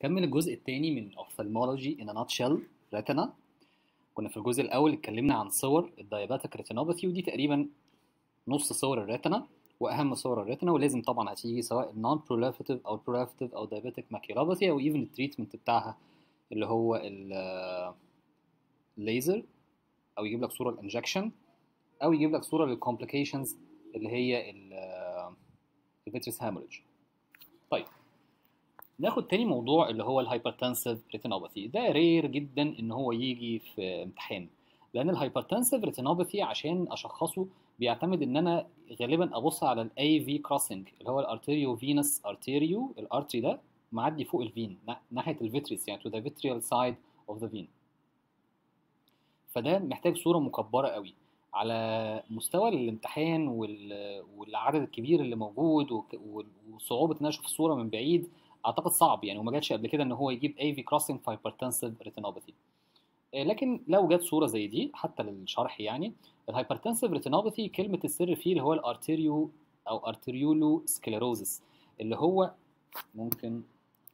كمل الجزء الثاني من ophthalmology in a nutshell retina كنا في الجزء الأول اتكلمنا عن صور الداياباتيك ريتينوباثي ودي تقريبا نص صور الريتنا وأهم صور الريتنا ولازم طبعا هتيجي سواء النون proliferative أو proliferative أو diabetic maculopathy أو even التريتمنت بتاعها اللي هو الليزر أو يجيب لك صورة الانجكشن أو يجيب لك صورة للكومبليكيشنز اللي هي الفيتريس هاموريج طيب ناخد تاني موضوع اللي هو الهايبرتنسيف ريتينوباثي ده رير جدا ان هو يجي في امتحان لان الهايبرتنسيف ريتينوباثي عشان اشخصه بيعتمد ان انا غالبا ابص على الاي في كروسنج اللي هو الارتيريو فينس ارتيريو الارتري ده معدي فوق الفين ناحيه الفيتريس يعني to the vitreal side of the vein فده محتاج صوره مكبره قوي على مستوى الامتحان والعدد الكبير اللي موجود وصعوبه ان انا اشوف الصوره من بعيد اعتقد صعب يعني وما جاتش قبل كده ان هو يجيب اي في كروسنج في هايبرتنسيف ريتينوباثي لكن لو جت صوره زي دي حتى للشرح يعني الهايبرتنسيف ريتينوباثي كلمه السر فيه اللي هو الارتيريو او ارتريولو سكليروزس اللي هو ممكن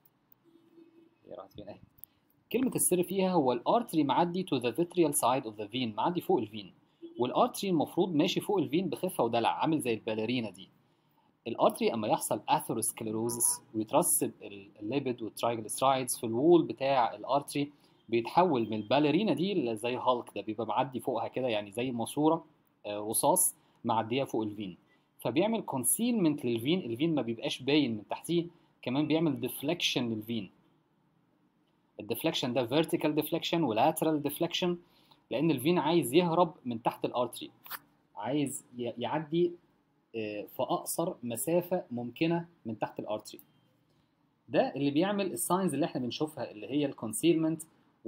اهي كلمه السر فيها هو الارتري معدي تو ذا فيتريال سايد اوف ذا فين معدي فوق الفين والارتري المفروض ماشي فوق الفين بخفه ودلع عامل زي الباليرينا دي الارتري اما يحصل اثيروسكليروزس ويترسب الليبيد والترايجليسرايدز في الوول بتاع الارتري بيتحول من الباليرينا دي اللي زي هالك ده بيبقى معدي فوقها كده يعني زي ماسوره رصاص معديه فوق الفين فبيعمل كونسيلمنت للفين الفين ما بيبقاش باين من تحتيه كمان بيعمل ديفليكشن للفين الديفليكشن ده فيرتيكال ديفليكشن ولاترال ديفليكشن لان الفين عايز يهرب من تحت الارتري عايز يعدي في اقصر مسافه ممكنه من تحت الارتري ده اللي بيعمل الساينز اللي احنا بنشوفها اللي هي الكونسيلمنت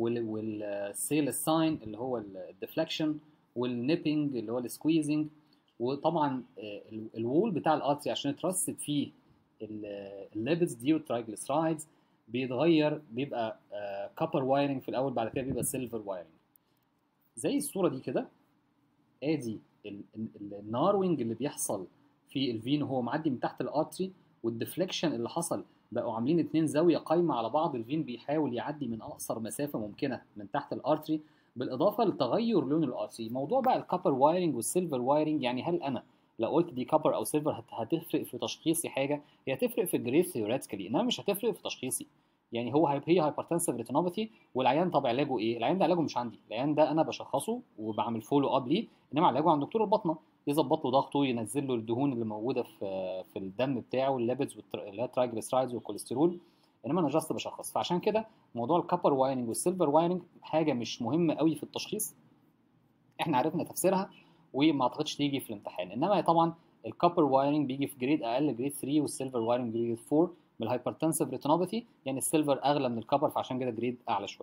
والسيل ساين اللي هو الديفليكشن والنيبنج اللي هو السكويزنج وطبعا الوول بتاع الارتري عشان يترسب فيه الليبيدز دي والترايجليسرايدز بيتغير بيبقى كابر وايرنج في الاول بعد كده بيبقى سيلفر وايرنج زي الصوره دي كده ادي الناروينج اللي بيحصل في الفين وهو معدي من تحت الارتري والديفليكشن اللي حصل بقوا عاملين اتنين زاويه قايمه على بعض الفين بيحاول يعدي من اقصر مسافه ممكنه من تحت الارتري بالاضافه لتغير لون الارتري موضوع بقى الكابر وايرنج والسيلفر وايرنج يعني هل انا لو قلت دي كابر او سيلفر هتفرق في تشخيصي حاجه هي هتفرق في الجريد ثيوريتيكالي انما مش هتفرق في تشخيصي يعني هو هي هايبرتنسيف ريتينوباثي والعيان طب علاجه ايه؟ العيان ده علاجه مش عندي، العيان ده انا بشخصه وبعمل فولو اب ليه، انما علاجه عند دكتور البطنه يظبط له ضغطه ينزل له الدهون اللي موجوده في في الدم بتاعه الليبيدز اللي هي الترايجليسرايدز والكوليسترول انما انا جاست بشخص فعشان كده موضوع الكابر وايرنج والسيلفر وايرنج حاجه مش مهمه قوي في التشخيص احنا عرفنا تفسيرها وما اعتقدش تيجي في الامتحان انما طبعا الكابر وايرنج بيجي في جريد اقل جريد 3 والسيلفر وايرنج جريد 4 من الهايبرتنسيف ريتينوباثي يعني السيلفر اغلى من الكبر فعشان كده جريد اعلى شويه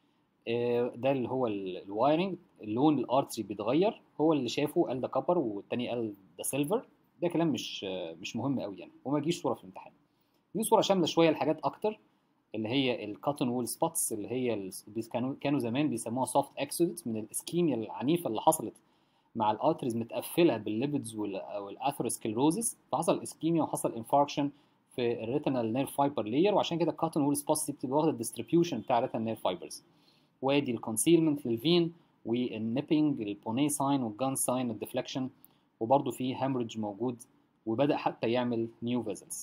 ده اللي هو الوايرنج اللون الارتري بيتغير هو اللي شافه قال ده كبر والتاني قال ده سيلفر ده كلام مش مش مهم قوي يعني وما يجيش صوره في الامتحان دي صوره شامله شويه لحاجات اكتر اللي هي الكاتون وول سبوتس اللي هي كانوا كانوا زمان بيسموها سوفت اكسودت من الاسكيميا العنيفه اللي حصلت مع الارتريز متقفله بالليبيدز والاثيروسكلروزس فحصل اسكيميا وحصل انفاركشن في الريتينال نير فايبر لاير وعشان كده الكاتون وول سبوتس دي بتبقى واخده الديستريبيوشن بتاع الريتينال نير فايبرز وادي الكونسيلمنت للفين والنيبنج البوني ساين والجان ساين الديفليكشن وبرده في هامرج موجود وبدا حتى يعمل نيو فيزلز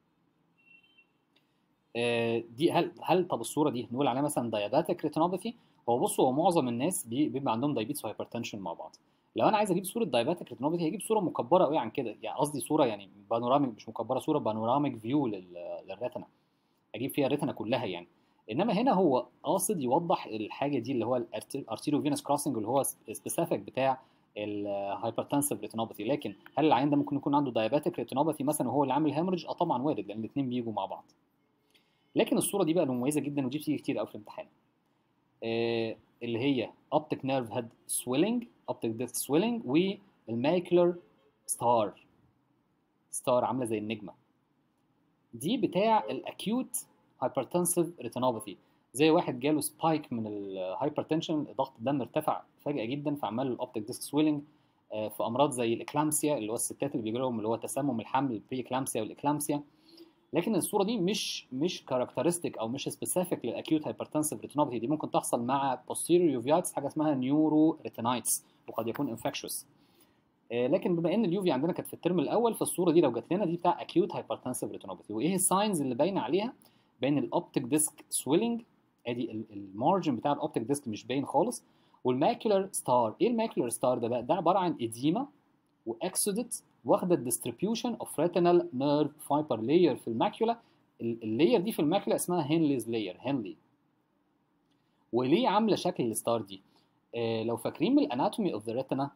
دي هل هل طب الصوره دي نقول عليها مثلا داياباتيك ريتينوباثي هو بصوا هو معظم الناس بيبقى عندهم دايابيتس وهايبرتنشن مع بعض لو انا عايز اجيب صوره داياباتيك ريتينوباثي هجيب صوره مكبره قوي عن كده يعني قصدي صوره يعني بانوراميك مش مكبره صوره بانوراميك فيو للريتنا اجيب فيها الريتنا كلها يعني انما هنا هو قاصد يوضح الحاجه دي اللي هو الارتيريو فينس كروسنج اللي هو سبيسيفيك بتاع الهايبرتنسيف ريتينوباثي لكن هل العيان ده ممكن يكون عنده داياباتيك ريتينوباثي مثلا وهو اللي عامل هامرج اه طبعا وارد لان الاثنين بيجوا مع بعض لكن الصوره دي بقى مميزه جدا ودي بتيجي كتير قوي في الامتحان آه اللي هي optic nerve head swelling optic disc swelling والماكلر ستار ستار عامله زي النجمه دي بتاع الاكيوت هايبرتنسيف ريتينوباثي زي واحد جاله سبايك من الهايبرتنشن ضغط الدم ارتفع فجاه جدا فعمل له الاوبتيك ديسك سويلنج في امراض زي الاكلامسيا اللي هو الستات اللي بيجي لهم اللي هو تسمم الحمل البري اكلامسيا والاكلامسيا لكن الصوره دي مش مش كاركترستيك او مش سبيسيفيك للاكيوت هايبرتنسيف ريتينوباثي دي ممكن تحصل مع posterior uveitis حاجه اسمها نيورو ريتينايتس وقد يكون انفكشوس لكن بما ان اليوفي عندنا كانت في الترم الاول فالصوره دي لو جات لنا دي بتاع اكيوت هايبرتنسيف ريتينوباثي وايه الساينز اللي باينه عليها باين الاوبتيك ديسك سويلنج ادي المارجن بتاع الاوبتيك ديسك مش باين خالص والماكيولار ستار ايه الماكيولار ستار ده بقى ده عباره عن اديما واكسودت واخده الديستريبيوشن اوف ريتينال نيرف فايبر لاير في الماكيولا اللاير دي في الماكيولا اسمها هنليز لاير هنلي وليه عامله شكل الستار دي آه لو فاكرين من الاناتومي اوف ذا ريتنا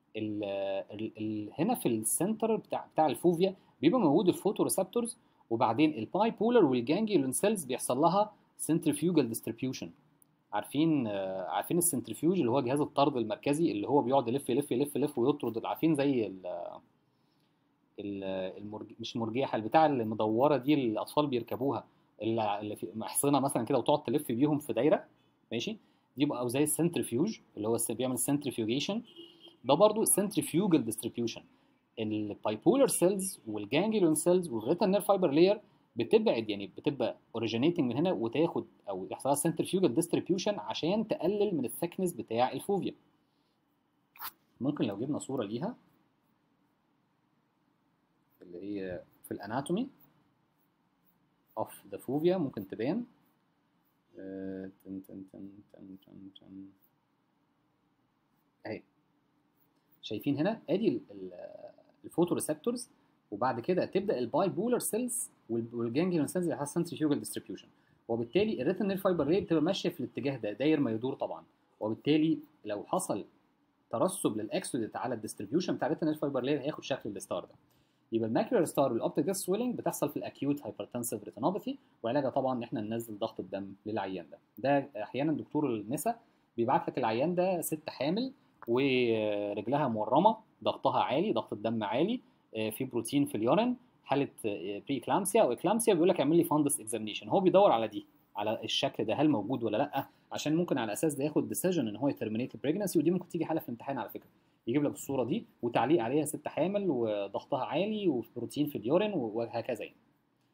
هنا في السنتر بتاع بتاع الفوفيا بيبقى موجود الفوتو ريسبتورز وبعدين الباي بولر والجانجليون سيلز بيحصل لها سنترفيوجال ديستريبيوشن عارفين آه عارفين السنترفيوج اللي هو جهاز الطرد المركزي اللي هو بيقعد يلف يلف يلف يلف ويطرد عارفين زي ال المرج... مش مرجيحه البتاع المدوره دي اللي الاطفال بيركبوها اللي في محصنه مثلا كده وتقعد تلف بيهم في دايره ماشي دي بقى او زي السنترفيوج اللي هو بيعمل سنترفيوجيشن ده برضو سنترفيوجال ديستريبيوشن البايبولار سيلز والجانجليون سيلز والريتال نير فايبر لاير بتبعد يعني بتبقى اوريجينيتنج من هنا وتاخد او يحصل لها سنترفيوجال ديستريبيوشن عشان تقلل من الثكنس بتاع الفوفيا ممكن لو جبنا صوره ليها اللي هي في الاناتومي اوف ذا فوفيا ممكن تبان تن تن تن تن تن تن اهي شايفين هنا ادي الفوتو ريسبتورز وبعد كده تبدا الباي بولر سيلز والجانجليون سيلز اللي حصل سنترفيوجال ديستريبيوشن وبالتالي الريتن نير فايبر ريت بتبقى ماشيه في الاتجاه ده داير ما يدور طبعا وبالتالي لو حصل ترسب للاكسودت على الديستريبيوشن بتاع الريتن نير فايبر لاير هياخد شكل الستار ده يبقى الماكيولار ستار والاوبتيك ديسك سويلنج بتحصل في الاكيوت هايبرتنسيف ريتينوباثي وعلاجها طبعا ان احنا ننزل ضغط الدم للعيان ده ده احيانا دكتور النساء بيبعت لك العيان ده ست حامل ورجلها مورمه ضغطها عالي ضغط الدم عالي في بروتين في اليورين حاله بري اكلامسيا او اكلامسيا بيقول لك اعمل لي فاندس اكزامينيشن هو بيدور على دي على الشكل ده هل موجود ولا لا عشان ممكن على اساس ده ياخد ديسيجن ان هو يترمينيت البريجنسي ودي ممكن تيجي حاله في الامتحان على فكره يجيب لك الصوره دي وتعليق عليها ست حامل وضغطها عالي وبروتين في اليورين وهكذا يعني.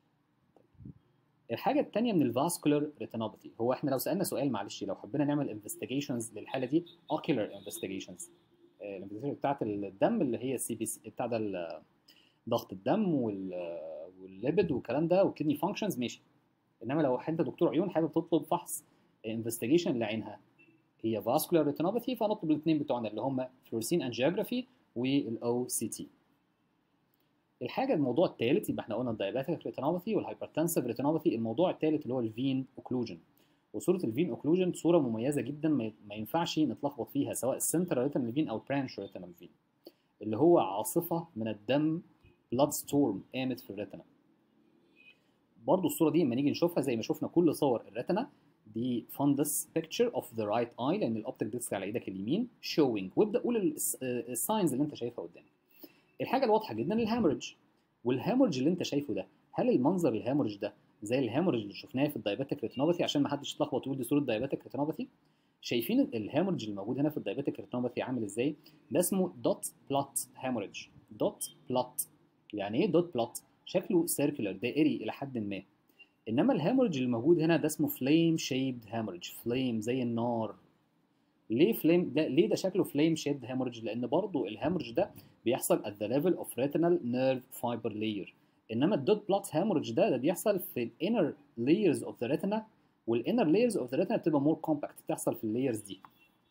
الحاجه الثانيه من الفاسكولار ريتينوباثي هو احنا لو سالنا سؤال معلش لو حبينا نعمل انفستيجيشنز للحاله دي اوكيولار انفستيجيشنز الانفستيجيشن بتاعت الدم اللي هي السي بي سي بتاع ده ضغط الدم والليبيد والكلام ده والكدني فانكشنز ماشي انما لو انت دكتور عيون حابب تطلب فحص انفستيجيشن لعينها هي فاسكولار ريتينوباثي فنطلب الاثنين بتوعنا اللي هم فلورسين انجيوجرافي والاو سي تي الحاجه الموضوع الثالث يبقى احنا قلنا الدايابيتيك ريتينوباثي والهايبرتنسيف ريتينوباثي الموضوع الثالث اللي هو الفين اوكلوجن وصوره الفين اوكلوجن صوره مميزه جدا ما ينفعش نتلخبط فيها سواء السنترال ريتينال فين او برانش ريتينال فين اللي هو عاصفه من الدم بلاد ستورم قامت في الريتنا برضو الصوره دي لما نيجي نشوفها زي ما شفنا كل صور الريتنا دي فندس بيكتشر اوف ذا رايت اي لان الاوبتيك ديسك على ايدك اليمين شوينج وابدا قول الساينز اللي انت شايفها قدامك الحاجه الواضحه جدا الهامرج والهامرج اللي انت شايفه ده هل المنظر الهامرج ده زي الهامرج اللي شفناه في الدايابيتيك ريتينوباثي عشان ما حدش يتلخبط ويقول دي صوره دايابيتيك ريتينوباثي شايفين الهامرج الموجود هنا في الدايابيتيك ريتينوباثي عامل ازاي ده اسمه دوت بلوت هامرج دوت بلوت يعني ايه دوت بلوت شكله سيركولار دائري الى حد ما انما الهامرج اللي موجود هنا ده اسمه فليم شيبد هامرج فليم زي النار ليه فليم ده ليه ده شكله فليم شيبد هامرج لان برضو الهامرج ده بيحصل at the level of retinal nerve fiber layer انما الدوت بلوت هامرج ده ده بيحصل في الانر layers of the retina والانر layers of the retina بتبقى more compact بتحصل في اللايرز دي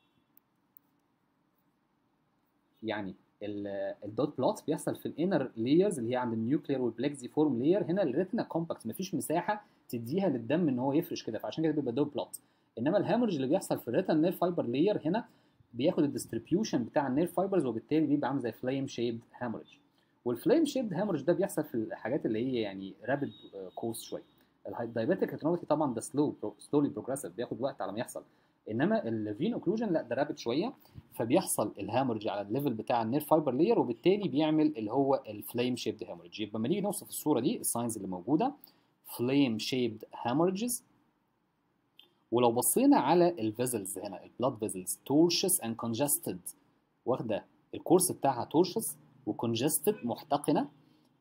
يعني الدوت بلوت بيحصل في الانر لايرز اللي هي عند النيوكلير والبلكزي فورم لاير هنا الريتنا كومباكت مفيش مساحه تديها للدم ان هو يفرش كده فعشان كده بيبقى دوت بلوت انما الهامرج اللي بيحصل في الريتنا نير فايبر لاير هنا بياخد الديستريبيوشن بتاع النير فايبرز وبالتالي بيبقى عامل زي فليم شيبد هامرج والفليم شيبد هامرج ده بيحصل في الحاجات اللي هي يعني رابيد كوست شويه الدايبيتيك ريتينوباثي طبعا ده سلو سلولي بروجريسيف بياخد وقت على ما يحصل انما الفين اوكلوجن لا ده رابد شويه فبيحصل الهامرج على الليفل بتاع النير فايبر لاير وبالتالي بيعمل اللي هو الفليم شيبد هامرج يبقى لما نيجي نوصف الصوره دي الساينز اللي موجوده فليم شيبد هامرجز ولو بصينا على الفيزلز هنا البلاد فيزلز تورشس اند كونجستد واخده الكورس بتاعها تورشس وكونجستد محتقنه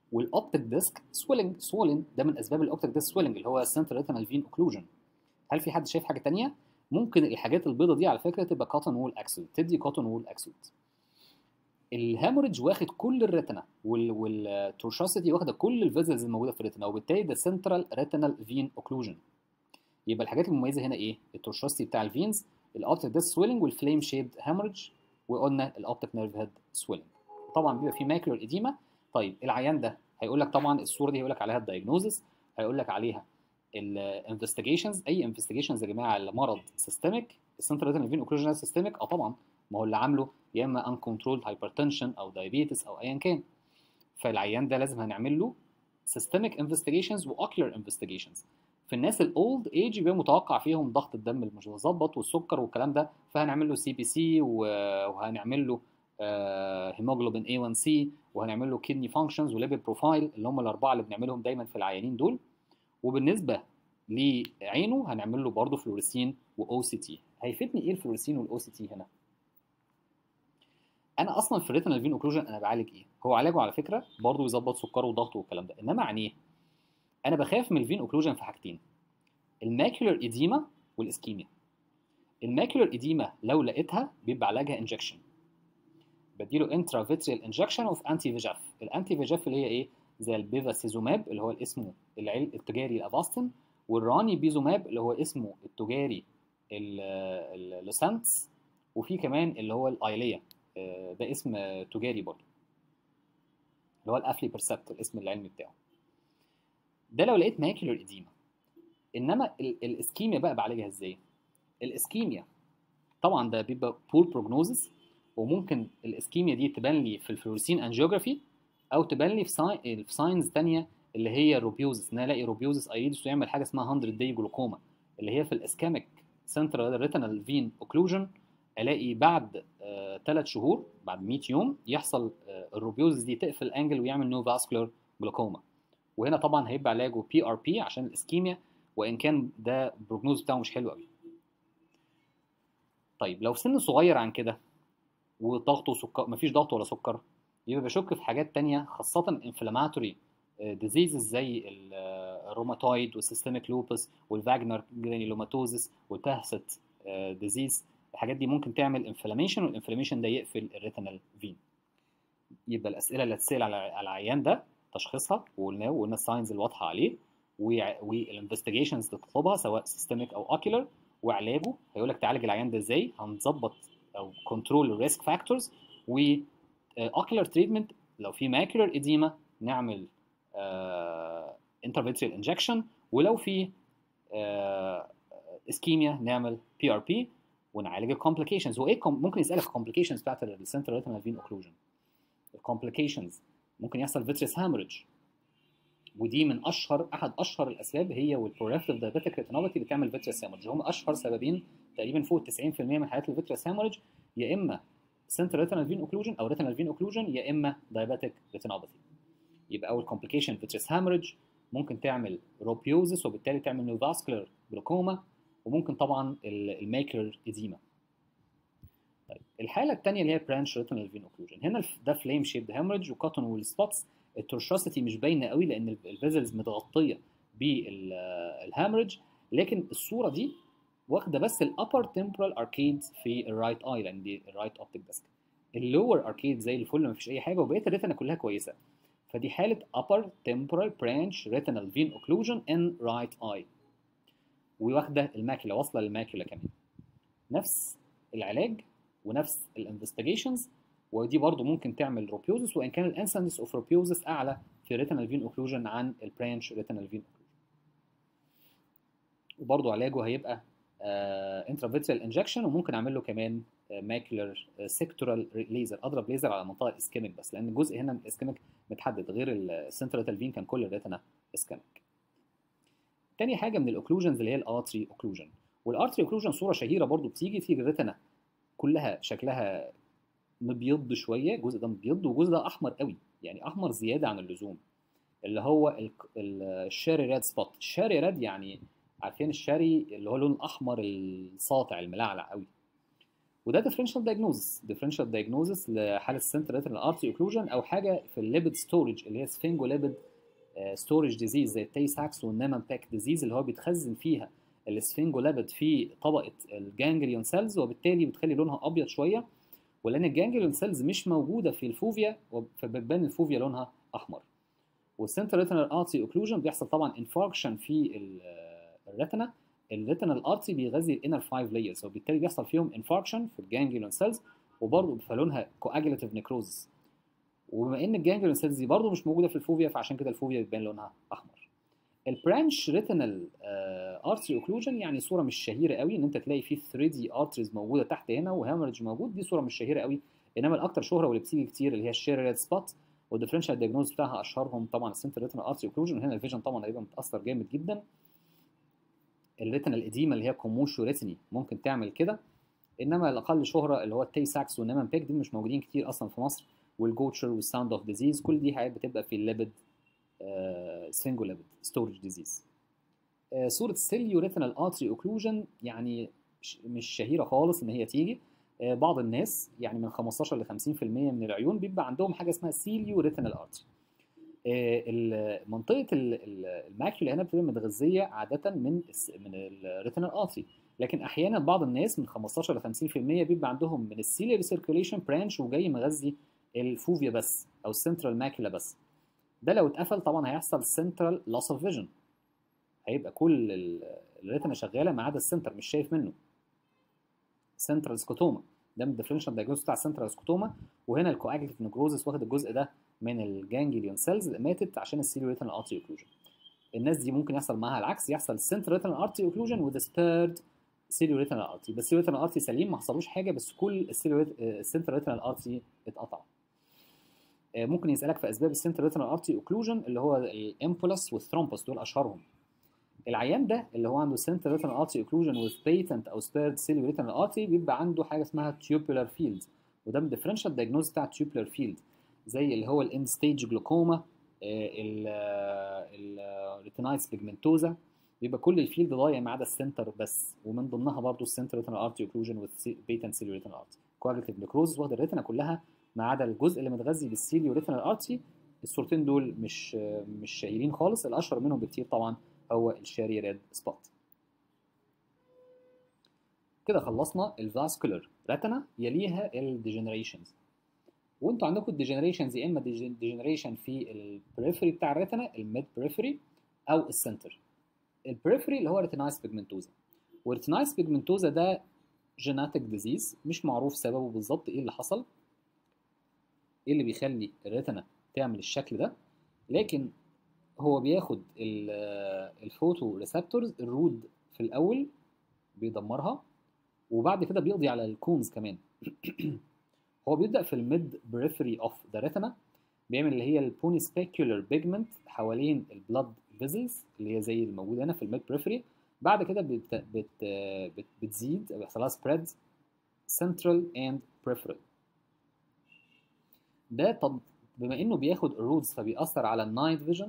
والاوبتيك ديسك سويلنج سويلنج ده من اسباب الاوبتيك ديسك سويلنج اللي هو السنترال ريتينال فين اوكلوجن هل في حد شايف حاجه تانية ممكن الحاجات البيضه دي على فكره تبقى كوتون وول اكسود تدي كوتون وول اكسود الهاموريدج واخد كل الريتنا والتورشاسيتي واخده كل الفيزلز الموجوده في الريتنا وبالتالي ده سنترال ريتينال فين اوكلوجن يبقى الحاجات المميزه هنا ايه التورشاسيتي بتاع الفينز الاوبتيك ديسك سويلنج والفليم شيبد هاموريدج وقلنا الاوبتيك نيرف هيد سويلنج طبعا بيبقى في ماكلر اديما طيب العيان ده هيقول لك طبعا الصوره دي هيقول لك عليها الدايجنوزس هيقول لك عليها الانفستيجيشنز اي انفستيجيشنز يا جماعه لمرض سيستميك السنترال ريتينال فين اوكلوجن سيستميك اه طبعا ما هو اللي عامله يا اما انكونترول هايبرتنشن او دايابيتس او ايا كان فالعيان ده لازم هنعمل له سيستميك انفستيجيشنز واوكلر انفستيجيشنز في الناس الاولد ايج بيبقى متوقع فيهم ضغط الدم اللي مش مظبط والسكر والكلام ده فهنعمل له سي بي سي وهنعمل له هيموجلوبين اي 1 سي وهنعمل له كدني فانكشنز وليبيد بروفايل اللي هم الاربعه اللي بنعملهم دايما في العيانين دول وبالنسبه لعينه هنعمل له برضه فلوريسين واو سي تي هيفيدني ايه الفلوريسين والاو سي تي هنا انا اصلا في الريتنال فين اوكلوجن انا بعالج ايه هو علاجه على فكره برضه يظبط سكره وضغطه والكلام ده انما عن ايه انا بخاف من الفين اوكلوجن في حاجتين الماكيولر اديما والاسكيميا الماكيولر اديما لو لقيتها بيبقى علاجها انجكشن بديله انترا فيتريال انجكشن اوف انتي فيجاف الانتي فيجاف اللي هي ايه زي البيفاسيزوماب اللي هو اسمه العلم التجاري الافاستن والراني بيزوماب اللي هو اسمه التجاري اللوسانتس وفي كمان اللي هو الايليا ده اسم تجاري برضه اللي هو الافلي بيرسبت الاسم العلمي بتاعه ده لو لقيت ماكيولر اديما انما الاسكيميا بقى بعالجها ازاي الاسكيميا طبعا ده بيبقى بور بروجنوزس وممكن الاسكيميا دي تبان لي في الفلوريسين انجيوجرافي او تبان لي في ساين في ساينز ثانيه اللي هي روبيوزس ان انا الاقي روبيوزس ايريدس ويعمل حاجه اسمها 100 داي جلوكوما اللي هي في الاسكاميك سنترال ريتينال فين اوكلوجن الاقي بعد ثلاث آه شهور بعد 100 يوم يحصل آه الروبيوزس دي تقفل انجل ويعمل نو فاسكولار جلوكوما وهنا طبعا هيبقى علاجه بي ار بي عشان الاسكيميا وان كان ده البروجنوز بتاعه مش حلو قوي طيب لو سن صغير عن كده وضغطه سكر مفيش ضغط ولا سكر يبقى بشك في حاجات تانية خاصة انفلاماتوري ديزيزز زي الروماتويد والسيستميك لوبس والفاجنر جرانيلوماتوزس والتهست ديزيز الحاجات دي ممكن تعمل انفلاميشن والانفلاميشن ده يقفل الريتينال فين يبقى الاسئله اللي هتسال على العيان ده تشخيصها وقلناه وقلنا الساينز الواضحه عليه والانفستيجيشنز اللي تطلبها سواء سيستميك او اوكيولر وعلاجه هيقول لك تعالج العيان ده ازاي هنظبط او كنترول الريسك فاكتورز و اوكيولر تريتمنت لو في ماكيولر اديما نعمل انترفيتريال انجكشن ولو في اسكيميا نعمل بي ار بي ونعالج الكومبليكيشنز وايه ممكن يسالك الكومبليكيشنز بتاعت السنترال ريتينال فين اوكلوجن الكومبليكيشنز ممكن يحصل فيتريس هامرج ودي من اشهر احد اشهر الاسباب هي والبروليفتيف دايابيتيك ريتينوباثي اللي بتعمل فيتريس هامرج هم اشهر سببين تقريبا فوق 90% من حالات الفيتريس هامرج يا اما سنترال ريتينال فين اوكلوجن او ريتينال فين اوكلوجن يا اما دايابيتيك ريتينوباثي يبقى اول كومبليكيشن فيتريس هامرج ممكن تعمل روبيوزس وبالتالي تعمل نيوفاسكولار جلوكوما وممكن طبعا الماكلر اديما طيب الحاله الثانيه اللي هي برانش ريتينال فين اوكلوجن هنا ده فليم شيبد هامرج وكوتون وول سبوتس التورشاسيتي مش باينه قوي لان الفيزلز متغطيه بالهامرج لكن الصوره دي واخده بس الابر تمبرال اركيد في الرايت اي لان دي الرايت اوبتيك ديسك اللور اركيد زي الفل ما فيش اي حاجه وبقيه الريتنا كلها كويسه فدي حاله upper temporal branch retinal vein occlusion in right eye وواخده الماكيولا واصله للماكيولا كمان نفس العلاج ونفس الانفستيجيشنز ودي برضو ممكن تعمل روبيوزس وان كان الانسنس اوف روبيوزس اعلى في ريتينال فين اوكلوجن عن البرانش ريتينال فين اوكلوجن وبرضو علاجه هيبقى انترافيتريال انجكشن وممكن اعمل له كمان ماكلر سيكتورال ليزر اضرب ليزر على المنطقه الاسكيميك بس لان الجزء هنا من الاسكيميك متحدد غير السنترال فين كان كل الريتنا اسكيميك تاني حاجه من الاوكلوجنز اللي هي الارتري اوكلوجن والارتري اوكلوجن صوره شهيره برضو بتيجي في الريتنا كلها شكلها مبيض شويه الجزء ده مبيض والجزء ده احمر قوي يعني احمر زياده عن اللزوم اللي هو الشاري راد سبوت الشاري راد يعني عارفين الشاري اللي هو اللون الاحمر الساطع الملعلع قوي وده ديفرنشال دايجنوزس ديفرنشال دايجنوزس لحاله سنترال ريتينال ارتري اوكلوجن او حاجه في الليبيد ستورج اللي هي سفنجوليبيد ستورج ديزيز زي التاي ساكس والنيمان باك ديزيز اللي هو بيتخزن فيها السفنجوليبيد في طبقه الجانجليون سيلز وبالتالي بتخلي لونها ابيض شويه ولان الجانجليون سيلز مش موجوده في الفوفيا فبتبان الفوفيا لونها احمر والسنترال ريتينال ارتري اوكلوجن بيحصل طبعا انفاركشن في الريتنا الريتينال ارتري بيغذي الانر 5 لايرز وبالتالي بيحصل فيهم انفاركشن في الجانجليون سيلز وبرضه فلونها كواجلاتيف نيكروزس وبما ان الجانجليون سيلز دي برضه مش موجوده في الفوفيا فعشان كده الفوفيا بتبان لونها احمر البرانش ريتينال ارتري اوكلوجن يعني صوره مش شهيره قوي ان انت تلاقي فيه 3 دي ارتريز موجوده تحت هنا وهامرج موجود دي صوره مش شهيره قوي انما الاكثر شهره واللي بتيجي كتير اللي هي الشير ريد سبوت والديفرنشال دياجنوز بتاعها اشهرهم طبعا السنتر ريتينال ارتري اوكلوجن هنا الفيجن طبعا هيبقى متاثر جامد جدا الريتينال اديما اللي هي كوموشو ريتيني ممكن تعمل كده انما الاقل شهره اللي هو التي ساكس والنيمان بيك دي مش موجودين كتير اصلا في مصر والجوتشر والساوند اوف ديزيز كل دي حاجات بتبقى في الليبيد سفنجوليبيد ستورج ديزيز صوره سيليو ريتينال ارتري اوكلوجن يعني مش شهيره خالص ان هي تيجي بعض الناس يعني من 15 ل 50% من العيون بيبقى عندهم حاجه اسمها سيليو ريتينال ارتري منطقه الماكيولا هنا بتبقى متغذيه عاده من من الريتينال ارتري لكن احيانا بعض الناس من 15 ل 50% بيبقى عندهم من السيلير سيركيوليشن برانش وجاي مغذي الفوفيا بس او السنترال ماكيولا بس ده لو اتقفل طبعا هيحصل سنترال لوس اوف فيجن هيبقى كل الريتنا شغاله ما عدا السنتر مش شايف منه سنترال سكوتوما ده من الديفرنشال دايجنوز بتاع السنترال سكوتوما وهنا الكواجليتيف نيكروزس واخد الجزء ده من الجانجليون سيلز اللي ماتت عشان السيليو ريتينال ارتري اوكلوجن الناس دي ممكن يحصل معاها العكس يحصل سنترال ريتينال ارتري اوكلوجن وذ سبيرد سيليو ريتينال ارتري بس السيليو ريتينال ارتري سليم ما حصلوش حاجه بس كل السنترال ريتينال ارتري اتقطع ممكن يسالك في اسباب السنترال ريتينال ارتري اوكلوجن اللي هو الامبولس والثرومبوس دول اشهرهم العيان ده اللي هو عنده سنترال ريتينال ارتري اوكلوجن وذ بيتنت او سبيرد سيليو ريتينال ارتري بيبقى عنده حاجه اسمها تيوبولار فيلد وده من الديفرنشال دايجنوز بتاع تيوبولار فيلد زي اللي هو الاند ستيج جلوكوما الريتينايتس بيجمنتوزا بيبقى كل الفيلد ضايع ما عدا السنتر بس ومن ضمنها برضه السنتر ريتينال ارتري اوكلوجن وذ بيتنت سيليو ريتينال ارتري كواجليتيف نيكروز واخد الريتنا كلها ما عدا الجزء اللي متغذي بالسيليو ريتينال ارتري الصورتين دول مش مش شهيرين خالص الاشهر منهم بكتير طبعا هو الشاري ريد سبوت كده خلصنا الفاسكولار ريتنا يليها الديجنريشنز وانتوا عندكم الديجنريشنز يا اما ديجنريشن في البريفري بتاع الريتنا الميد بريفري او السنتر البريفري اللي هو ريتينايس بيجمنتوزا والريتينايس بيجمنتوزا ده جيناتيك ديزيز مش معروف سببه بالظبط ايه اللي حصل ايه اللي بيخلي الريتنا تعمل الشكل ده لكن هو بياخد الفوتو ريسبتورز الرود في الاول بيدمرها وبعد كده بيقضي على الكونز كمان هو بيبدا في الميد بريفري اوف ذا ريتنا بيعمل اللي هي البوني سبيكولار بيجمنت حوالين البلاد فيزلز اللي هي زي الموجوده هنا في الميد بريفري بعد كده بت بت بت بتزيد بيحصل لها سبريد سنترال اند بريفرال ده طب بما انه بياخد الرودز فبيأثر على النايت فيجن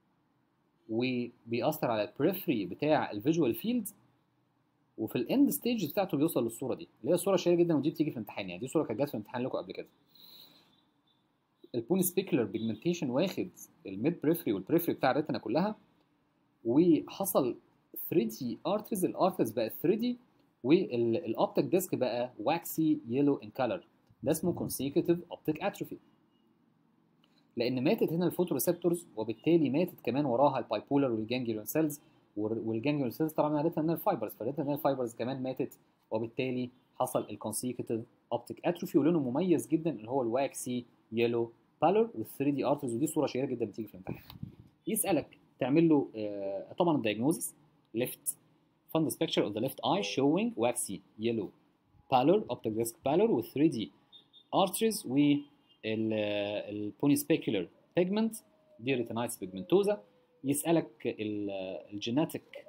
وبيأثر على البريفري بتاع الفيجوال فيلد وفي الاند ستيج بتاعته بيوصل للصوره دي اللي هي صوره شهيره جدا ودي بتيجي في الامتحان يعني دي صوره كانت جت في الامتحان لكم قبل كده البوني سبيكولار بيجمنتيشن واخد الميد بريفري والبريفري بتاع الريتنا كلها وحصل 3 دي ارتريز الارتريز بقت 3 دي والاوبتيك ديسك بقى واكسي يلو ان كلر ده اسمه consecutive optic atrophy لان ماتت هنا الفوتوريسبتورز وبالتالي ماتت كمان وراها البايبولار والجانجليون سيلز والجانجليون سيلز طبعا عرفتها ان الفايبرز فالريتنا الفايبرز كمان ماتت وبالتالي حصل الكونسيكتيف اوبتيك اتروفي ولونه مميز جدا اللي هو الواكسي يلو بالور وال 3 دي ارترز ودي صوره شهيره جدا بتيجي في الامتحان يسالك تعمل له آه طبعا الدايجنوزس left fundus picture of the left eye showing waxy yellow pallor optic disc pallor with 3D arteries و البونيسبيكولار pigment دي retinitis pigmentosa يسألك الجيناتيك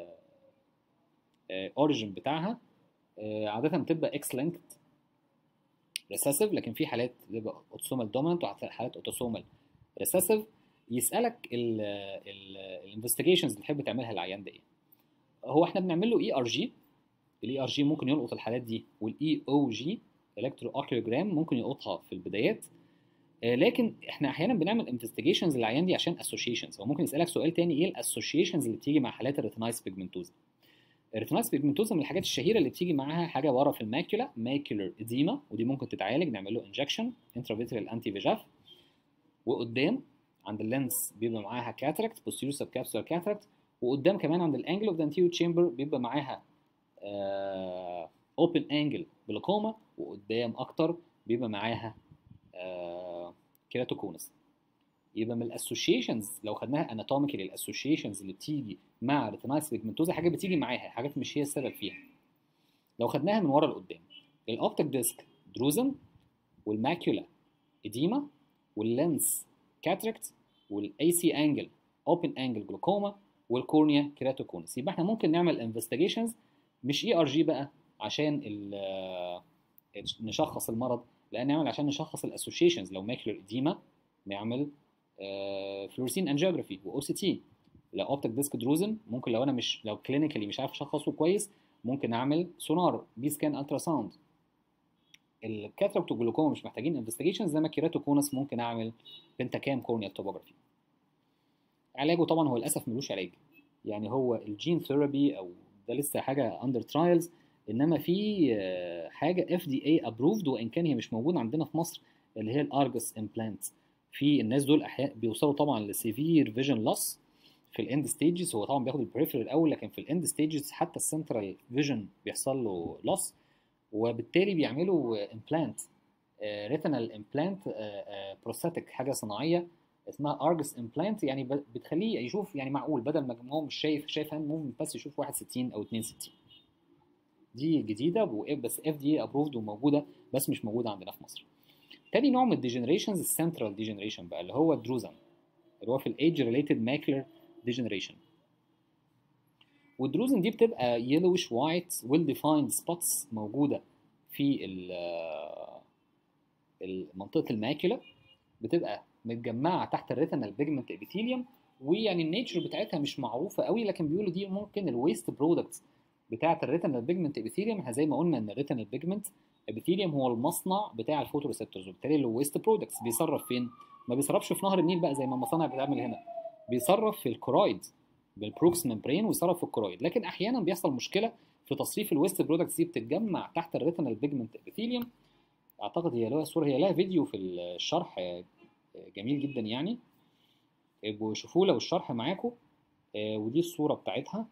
اوريجين بتاعها عادة بتبقى اكس لينكد ريسيسيف لكن في حالات بتبقى اوتوسومال دومينانت وحالات اوتوسومال ريسيسيف يسألك الانفستيجيشنز اللي تحب تعملها العيان ده ايه هو احنا بنعمل له اي ار جي الاي ار جي ممكن يلقط الحالات دي والاي او جي الكترو اوكيوجرام ممكن يلقطها في البدايات آه، لكن احنا احيانا بنعمل انفستيجيشنز للعيان دي عشان اسوشيشنز هو ممكن يسالك سؤال تاني ايه الاسوشيشنز اللي بتيجي مع حالات الريتينايتس بيجمنتوزا الريتينايتس بيجمنتوزا من الحاجات الشهيره اللي بتيجي معاها حاجه ورا في الماكيولا ماكيولر اديما ودي ممكن تتعالج نعمل له انجكشن انترافيترال انتي فيجاف وقدام عند اللينس بيبقى معاها كاتراكت بوستيريور سب كابسولار كاتراكت وقدام كمان عند الانجل اوف ذا انتيريور تشامبر بيبقى معاها اوبن انجل جلوكوما وقدام اكتر بيبقى معاها كيراتوكونس يبقى من الاسوشيشنز لو خدناها اناتوميكالي الاسوشيشنز اللي بتيجي مع ريتينايتس بيجمنتوزا حاجه بتيجي معاها حاجات مش هي السبب فيها لو خدناها من ورا لقدام الاوبتيك ديسك دروزن والماكيولا اديما واللينس كاتراكت والاي سي انجل اوبن انجل جلوكوما والكورنيا كيراتوكونس يبقى احنا ممكن نعمل انفستيجيشنز مش اي ار جي بقى عشان نشخص المرض لا نعمل عشان نشخص الاسوشيشنز لو ماكيولر اديما نعمل فلورسين انجيوجرافي واو سي تي لو اوبتيك ديسك دروزن ممكن لو انا مش لو كلينيكالي مش عارف اشخصه كويس ممكن اعمل سونار بي سكان الترا ساوند الكاتراكت والجلوكوما مش محتاجين انفستيجيشنز زي ما كيراتوكونس ممكن اعمل بنتاكام كورنيال توبوجرافي علاجه طبعا هو للاسف ملوش علاج يعني هو الجين ثيرابي او ده لسه حاجه اندر ترايلز انما في حاجه اف دي اي ابروفد وان كان هي مش موجوده عندنا في مصر اللي هي الارجس امبلانت في الناس دول احيانا بيوصلوا طبعا لسيفير فيجن لوس في الاند ستيجز هو طبعا بياخد البريفرال الاول لكن في الاند ستيجز حتى السنترال فيجن بيحصل له لوس وبالتالي بيعملوا امبلانت ريتينال امبلانت بروستاتيك حاجه صناعيه اسمها ارجس امبلانت يعني بتخليه يشوف يعني معقول بدل ما هو مش شايف شايف هاند موفمنت بس يشوف 61 او 62 دي جديده بس اف دي ابروفد وموجوده بس مش موجوده عندنا في مصر تاني نوع من الديجنريشنز السنترال ديجنريشن بقى اللي هو الدروزن اللي هو في الايدج ريليتد ماكلر ديجنريشن والدروزن دي بتبقى يلوش وايت ويل ديفايند سبوتس موجوده في منطقه الماكيولا بتبقى متجمعه تحت الريتينال بيجمنت ابيثيليوم ويعني النيتشر بتاعتها مش معروفه قوي لكن بيقولوا دي ممكن الويست برودكتس بتاعه الريتينال بيجمنت ابيثيليوم احنا زي ما قلنا ان الريتينال بيجمنت ابيثيليوم هو المصنع بتاع الفوتوريسبتورز وبالتالي الويست برودكتس بيصرف فين؟ ما بيصرفش في نهر النيل بقى زي ما المصانع بتعمل هنا بيصرف في الكرويد بالبروكس ممبرين ويصرف في الكرويد لكن احيانا بيحصل مشكله في تصريف الويست برودكتس دي بتتجمع تحت الريتينال بيجمنت ابيثيليوم اعتقد هي لها صوره هي لها فيديو في الشرح جميل جدا يعني ابقوا شوفوه لو الشرح معاكم ودي الصوره بتاعتها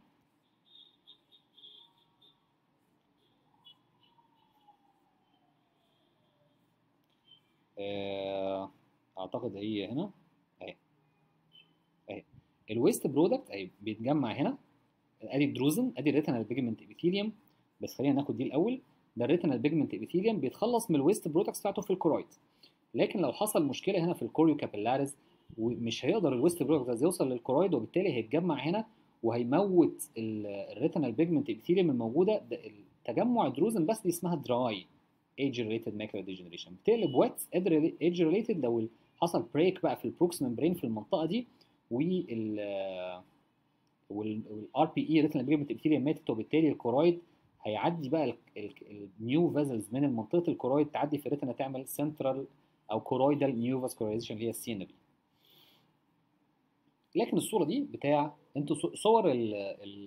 اعتقد هي هنا اهي اهي الويست برودكت اهي بيتجمع هنا ادي الدروزن ادي الريتينال بيجمنت ابيثيليوم بس خلينا ناخد دي الاول ده الريتينال بيجمنت ابيثيليوم بيتخلص من الويست برودكتس بتاعته في الكرويد لكن لو حصل مشكله هنا في الكوريو كابيلاريز ومش هيقدر الويست برودكتس يوصل للكرويد وبالتالي هيتجمع هنا وهيموت الريتينال بيجمنت ابيثيليوم الموجوده تجمع الدروزن بس دي اسمها دراي ايج ريليتد ماكيولار ديجنريشن بتقلب ويت ايج ريليتد لو حصل بريك بقى في البروكس ممبرين في المنطقه دي وال والار بي اي ريتينال بيجمنت ابيثيليوم ماتت وبالتالي الكرويد هيعدي بقى النيو فيزلز من منطقه الكرويد تعدي في الريتنا تعمل سنترال او كورويدال نيو فاسكولايزيشن اللي هي السي ان بي لكن الصوره دي بتاع انتوا صور ال ال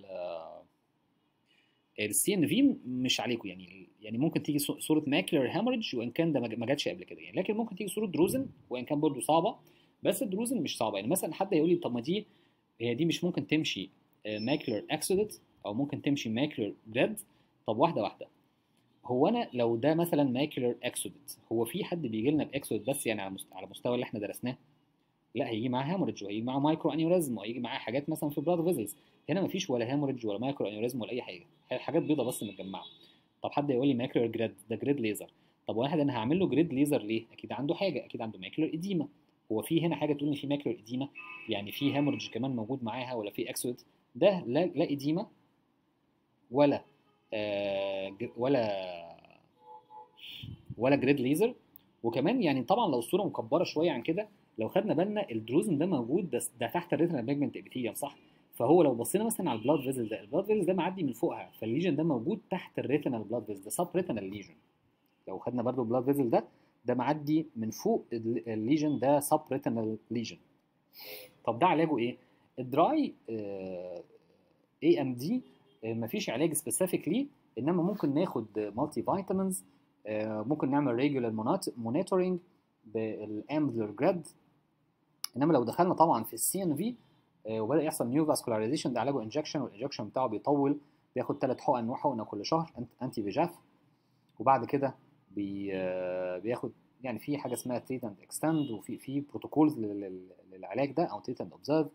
السي ان في مش عليكم يعني يعني ممكن تيجي صوره ماكلر هامرج وان كان ده ما جاتش قبل كده يعني لكن ممكن تيجي صوره دروزن وان كان برضه صعبه بس الدروزن مش صعبه يعني مثلا حد يقول لي طب ما دي هي دي مش ممكن تمشي ماكلر اكسودت او ممكن تمشي ماكلر جريد طب واحده واحده هو انا لو ده مثلا ماكلر اكسودت هو في حد بيجي لنا باكسودت بس يعني على المستوى اللي احنا درسناه لا هيجي معاه هاموريدج وهيجي معاه مايكرو انيوريزم وهيجي معاه حاجات مثلا في بلاد فيزلز هنا مفيش ولا هاموريدج ولا مايكرو انيوريزم ولا اي حاجه حاجات بيضه بس متجمعه طب حد يقول لي ماكلر جريد ده جريد ليزر طب واحد انا هعمل له جريد ليزر ليه اكيد عنده حاجه اكيد عنده ماكلر اديما هو في هنا حاجه تقول لي في ماكلر اديما يعني في هاموريدج كمان موجود معاها ولا في اكسود ده لا لا اديما ولا آه ولا ولا جريد ليزر وكمان يعني طبعا لو الصوره مكبره شويه عن كده لو خدنا بالنا الدروزن ده موجود ده, ده تحت الريتنا بيجمنت ابيثيليوم صح فهو لو بصينا مثلا على البلاد فيزل ده البلاد فيزل ده معدي من فوقها فالليجن ده موجود تحت الريتينال بلاد فيزل ده سب ريتينال ليجن لو خدنا برضو البلاد فيزل ده ده معدي من فوق الليجن ده سب ريتينال ليجن طب ده علاجه ايه الدراي اي ام دي مفيش علاج سبيسيفيك ليه انما ممكن ناخد مالتي فيتامينز ممكن نعمل ريجولار مونيتورنج بالامبلر جريد انما لو دخلنا طبعا في السي ان في وبدا يحصل نيو فاسكولاريزيشن ده علاجه انجكشن والانجكشن بتاعه بيطول بياخد ثلاث حقن وحقنه كل شهر انتي فيجاف وبعد كده بي بياخد يعني في حاجه اسمها تريت اند اكستند وفي في بروتوكولز للعلاج ده او تريت اند اوبزرف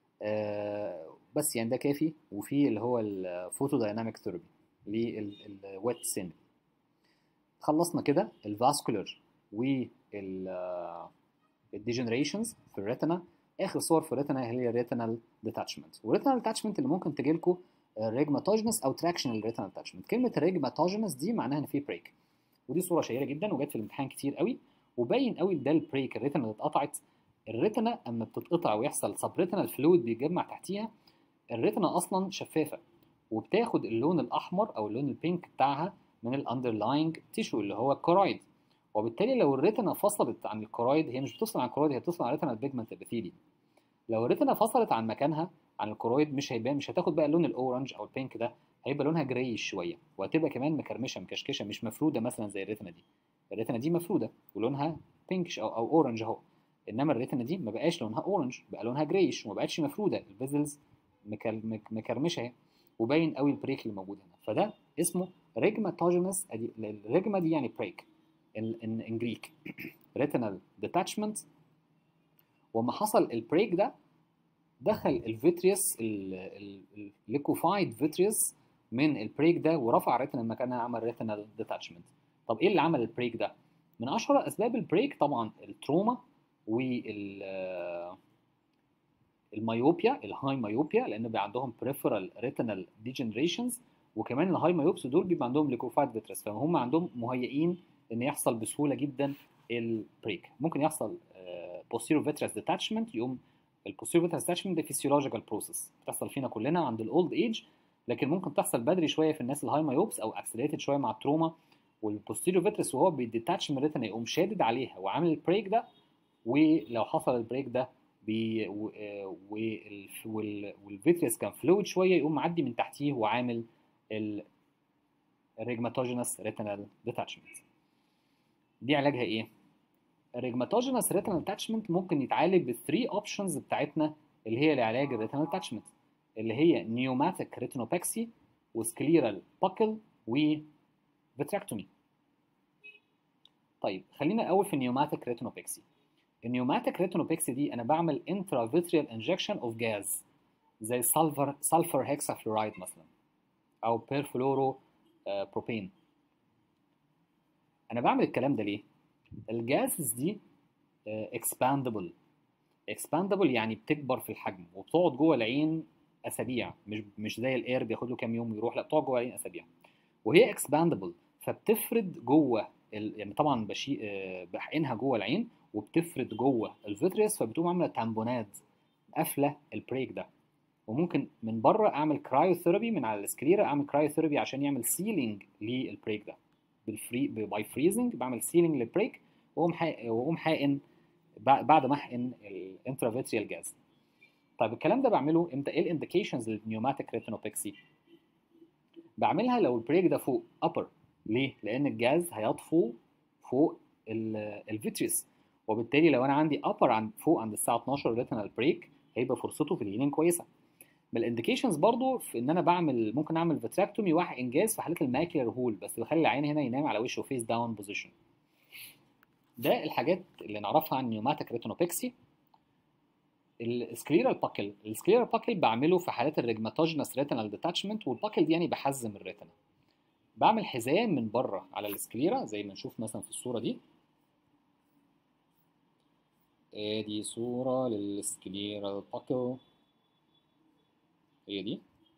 بس يعني ده كافي وفي اللي هو الفوتو دايناميك ثيرابي للويت سين خلصنا كده الفاسكولار والديجنريشنز في الريتنا اخر صور في الريتنا هي الريتنال ديتاتشمنت والريتنال ديتاتشمنت اللي ممكن تجي لكم ريجماتوجنس او تراكشنال ريتنال ديتاتشمنت كلمه ريجماتوجنس دي معناها ان في بريك ودي صوره شهيره جدا وجت في الامتحان كتير قوي وباين قوي ده البريك الريتنا اللي اتقطعت الريتنا اما بتتقطع ويحصل سب ريتنال فلويد بيتجمع تحتيها الريتنا اصلا شفافه وبتاخد اللون الاحمر او اللون البينك بتاعها من الاندرلاينج تيشو اللي هو الكورويد وبالتالي لو الريتنا فصلت عن الكورويد هي مش بتفصل عن الكورويد هي بتفصل عن الريتنا البيجمنت ابيثيلي لو الريتنا فصلت عن مكانها عن الكورويد مش هيبان مش هتاخد بقى اللون الاورنج او البينك ده هيبقى لونها جراي شويه وهتبقى كمان مكرمشه مكشكشه مش مفروده مثلا زي الريتنا دي الريتنا دي مفروده ولونها بينكش او او اورنج اهو انما الريتنا دي ما بقاش لونها اورنج بقى لونها جرايش وما بقتش مفروده الفيزلز مكرمشه اهي وباين قوي البريك اللي موجود هنا فده اسمه ريجماتوجينس الريجما دي يعني بريك ان جريك ريتينال ديتاتشمنت وما حصل البريك ده دخل الفيتريوس الليكوفايد فيتريوس من البريك ده ورفع الريتنا مكانها عمل ريتينال ديتاتشمنت طب ايه اللي عمل البريك ده من اشهر اسباب البريك طبعا التروما وال المايوبيا الهاي مايوبيا لان بيبقى عندهم بريفرال ريتينال ديجنريشنز وكمان الهاي مايوبس دول بيبقى عندهم ليكوفايد فيترس فهم عندهم مهيئين ان يحصل بسهوله جدا البريك ممكن يحصل posterior vitreous detachment يقوم البوستيريور vitreous detachment ده physiological process بتحصل فينا كلنا عند الاولد ايج لكن ممكن تحصل بدري شويه في الناس الهاي مايوبس او اكسلريتد شويه مع التروما والبوستيريور فيترس وهو بيديتاتش من الريتنا يقوم شادد عليها وعامل البريك ده ولو حصل البريك ده بي والفيتريس كان فلويد شويه يقوم معدي من تحتيه وعامل الريجماتوجينس ريتينال ديتاتشمنت دي علاجها ايه الريجماتوجينس ريتينال ديتاتشمنت ممكن يتعالج بالثري اوبشنز بتاعتنا اللي هي لعلاج الريتينال ديتاتشمنت اللي هي نيوماتيك ريتينوباكسي وسكليرال باكل وفيتراكتومي طيب خلينا الاول في النيوماتيك ريتينوباكسي النيوماتيك ريتينوباكسي دي انا بعمل انترافيتريال انجكشن اوف جاز زي سلفر سلفر هيكسافلورايد مثلا او بيرفلورو بروبين انا بعمل الكلام ده ليه الجازز دي اكسباندبل اكسباندبل يعني بتكبر في الحجم وبتقعد جوه العين اسابيع مش مش زي الاير بياخد له كام يوم ويروح لا بتقعد جوه العين اسابيع وهي اكسباندبل فبتفرد جوه ال... يعني طبعا بشي بحقنها جوه العين وبتفرد جوه الفيتريس فبتقوم عامله تامبونات قافله البريك ده وممكن من بره اعمل كرايوثيرابي من على السكليرا اعمل كرايوثيرابي عشان يعمل سيلينج للبريك ده بالفري باي فريزنج بعمل سيلينج للبريك واقوم حقن واقوم حقن بعد ما احقن الانترافيتريال جاز طيب الكلام ده بعمله امتى ايه الانديكيشنز للنيوماتيك ريتينوباكسي بعملها لو البريك ده فوق upper ليه لان الجاز هيطفو فوق الفيتريس وبالتالي لو انا عندي upper عند فوق عند الساعه 12 ريتينال بريك هيبقى فرصته في الهيلينج كويسه من الانديكيشنز برضو في ان انا بعمل ممكن اعمل فيتراكتومي واحد انجاز في حالات الماكيلر هول بس بخلي العين هنا ينام على وشه فيس داون بوزيشن ده الحاجات اللي نعرفها عن نيوماتيك ريتينوباكسي السكليرال باكل السكليرال باكل بعمله في حالات الريجماتوجينس ريتينال ديتاتشمنت والباكل دي يعني بحزم الريتنا بعمل حزام من بره على السكليرا زي ما نشوف مثلا في الصوره دي ادي صوره للسكليرال باكل هي دي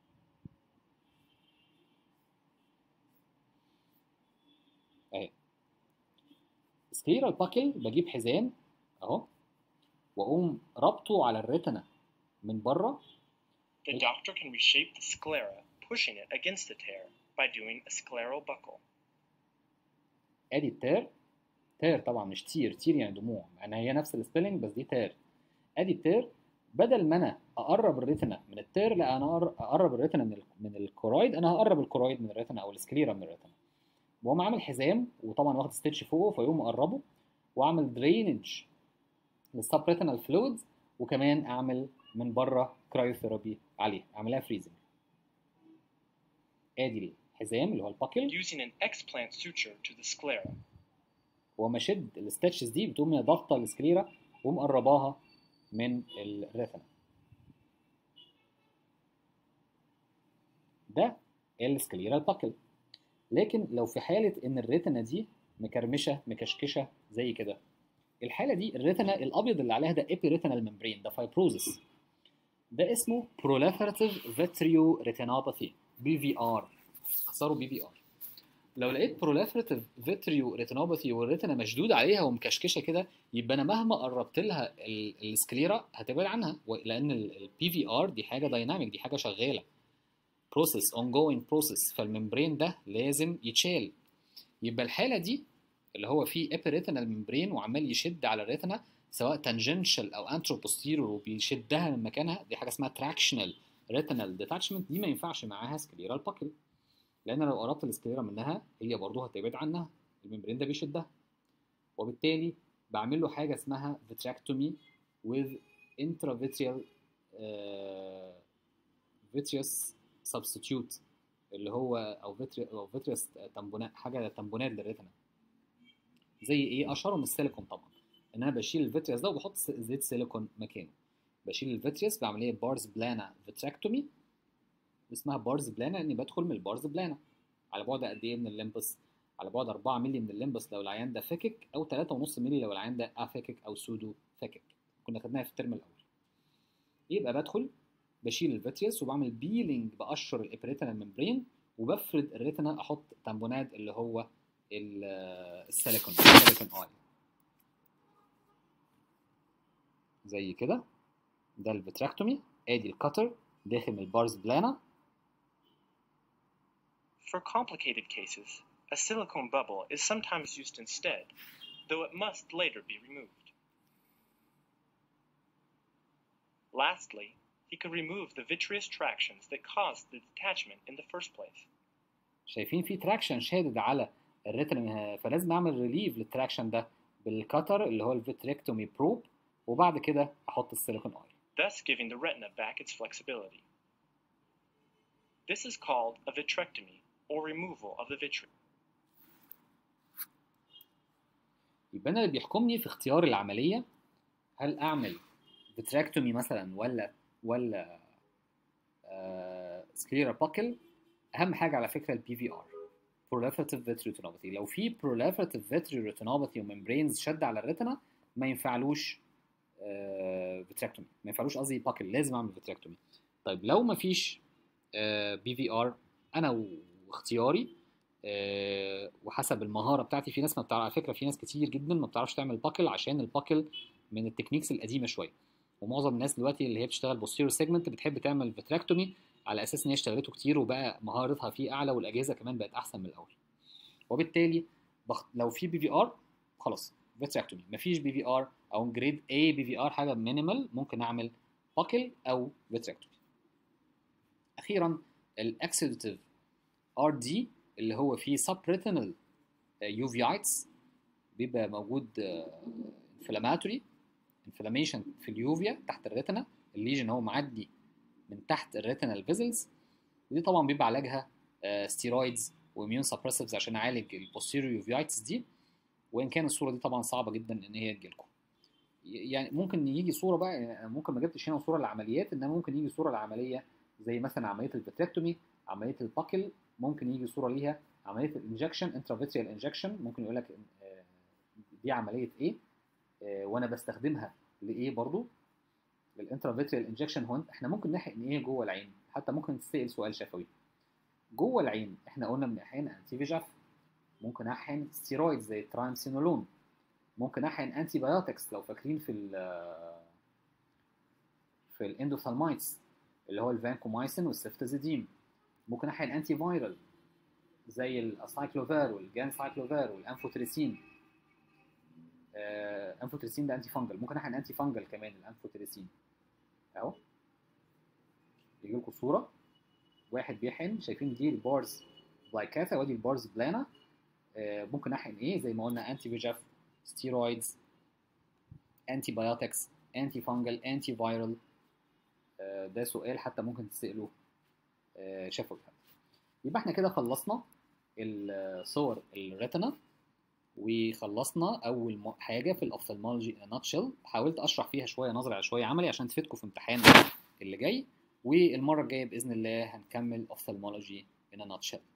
اهي سكليرال باكل بجيب حزام اهو واقوم ربطه على الريتنا من بره The doctor can reshape the sclera, pushing it against the tear by doing a scleral buckle. ادي التير تير طبعا مش تير تير يعني دموع يعني هي نفس السبيلنج بس دي تير ادي التير بدل ما انا اقرب الريتنا من التير لا انا أقر- اقرب الريتنا من ال- من الكورويد انا هقرب الكورويد من الريتنا او السكليرا من الريتنا واقوم عامل حزام وطبعا واخد ستيتش فوقه فيقوم مقربه واعمل درينج للسب ريتنال فلويدز وكمان اعمل من بره كرايوثيرابي عليه اعملها فريزنج ادي الحزام اللي هو الباكل Using an explant suture to the sclera. وما اشد الستاتشز دي بتقوم هي ضاغطه السكليرا ومقرباها من الريتنا ده السكليرا الباكل لكن لو في حاله ان الريتنا دي مكرمشه مكشكشه زي كده الحاله دي الريتنا الابيض اللي عليها ده ايبي ريتينال ممبرين ده فايبروزس ده اسمه proliferative vitreoretinopathy بي في ار اختصاره بي في ار لو لقيت proliferative vitreoretinopathy والريتنا مشدود عليها ومكشكشه كده يبقى انا مهما قربت لها ال- السكليرا هتبعد عنها و- لان البي في ار دي حاجه دايناميك دي حاجه شغاله بروسيس ongoing بروسيس فالممبرين ده لازم يتشال يبقى الحاله دي اللي هو فيه ابيريتينال ممبرين وعمال يشد على الريتنا سواء تانجنشال او انترو بوستيرور وبيشدها من مكانها دي حاجه اسمها تراكشنال ريتينال ديتاتشمنت دي ما ينفعش معاها سكليرال باكل لان لو قربت السكليرا منها هي برضه هتبعد عنها الممبرين ده بيشدها وبالتالي بعمل له حاجه اسمها vitrectomy with intravitreal uh, vitreous substitute اللي هو او فيتري او فيتريوس تمبونات حاجه تمبونات للريتنا زي ايه اشهرهم السيليكون طبعا ان انا بشيل الفيتريوس ده وبحط س- زيت سيليكون مكانه بشيل الفيتريوس بعمليه بارز بلانا فيتراكتومي اسمها بارز بلانا اني بدخل من البارز بلانا على بعد قد ايه من الليمبس على بعد 4 مللي من الليمبس لو العيان ده فاكك او 3.5 مللي لو العيان ده افاكك او سودو فاكك كنا خدناها في الترم الاول يبقى بدخل بشيل الفيتريوس وبعمل بيلينج بقشر الابريتينال ممبرين وبفرد الريتنا احط تامبونات اللي هو ال- السيليكون السيليكون اويل زي كده ده الفيتراكتومي ادي الكتر داخل من البارز بلانا For complicated cases, a silicone bubble is sometimes used instead, though it must later be removed. Lastly, he could remove the vitreous tractions that caused the detachment in the first place. شايفين في تراكشن شادد على الريتنا فلازم اعمل ريليف للتراكشن ده بالكتر اللي هو الفيتريكتومي بروب وبعد كده احط السيليكون اويل thus giving the retina back its flexibility. This is called a vitrectomy, or removal of the vitreous. يبقى انا اللي بيحكمني في اختيار العمليه هل اعمل فيتراكتومي مثلا ولا ولا سكليرا باكل اهم حاجه على فكره البي في ار proliferative vitreoretinopathy لو في proliferative vitreoretinopathy وممبرينز شد على الريتنا ما ينفعلوش فيتراكتومي ما ينفعلوش قصدي باكل لازم اعمل فيتراكتومي طيب لو ما فيش بي في ار انا واختياري آه، وحسب المهاره بتاعتي في ناس ما بتعرف على فكره في ناس كتير جدا ما بتعرفش تعمل باكل عشان الباكل من التكنيكس القديمه شويه ومعظم الناس دلوقتي اللي هي بتشتغل بوستيرو سيجمنت بتحب تعمل فيتراكتومي على اساس ان هي اشتغلته كتير وبقى مهارتها فيه اعلى والاجهزه كمان بقت احسن من الاول وبالتالي بخ... لو في بي في ار خلاص فيتراكتومي مفيش بي في ار او جريد اي بي في ار حاجه مينيمال ممكن اعمل باكل او فيتراكتومي اخيرا الاكسيدوتيف ار دي اللي هو فيه سب ريتينال يوفيايتس بيبقى موجود انفلاماتوري انفلاميشن في اليوفيا تحت الريتنا الليجن هو معدي من تحت الريتينال فيزلز ودي طبعا بيبقى علاجها ستيرويدز واميون سبريسيفز عشان اعالج البوستيريو يوفيايتس دي وان كان الصوره دي طبعا صعبه جدا ان هي تجيلكم يعني ممكن يجي صوره بقى يعني ممكن ما جبتش هنا صوره للعمليات انما ممكن يجي صوره لعمليه زي مثلا عمليه الفيتريكتومي عمليه الباكل ممكن يجي صوره ليها عمليه الانجكشن انترافيتريال انجكشن ممكن يقول لك دي عمليه ايه وانا بستخدمها لايه برضو للانترافيتريال انجكشن هو احنا ممكن نحقن ايه جوه العين حتى ممكن تسال سؤال شفوي جوه العين احنا قلنا بنحقن انتي فيجاف ممكن احقن ستيرويد زي الترايمسينولون ممكن احقن انتي بايوتكس لو فاكرين في ال في الاندوثالمايتس اللي هو الفانكومايسين والسيفتازيديم ممكن احقن انتي فايرال زي الاسايكلوفير والجان سايكلوفير والانفوتريسين آه انفوتريسين ده انتي فانجل ممكن احقن انتي فانجل كمان الانفوتريسين اهو يجي لكم صوره واحد بيحقن شايفين دي البارز بلايكاتا وادي البارز بلانا آه ممكن احقن ايه زي ما قلنا انتي فيجاف ستيرويدز انتي بايوتكس انتي فانجل انتي فايرال ده سؤال حتى ممكن تسأله آه شافوا يبقى احنا كده خلصنا الصور الريتنا وخلصنا اول حاجه في الاوفثالمولوجي ان ناتشل حاولت اشرح فيها شويه نظري على شويه عملي عشان تفيدكم في امتحان اللي جاي والمره الجايه باذن الله هنكمل اوفثالمولوجي ان ناتشل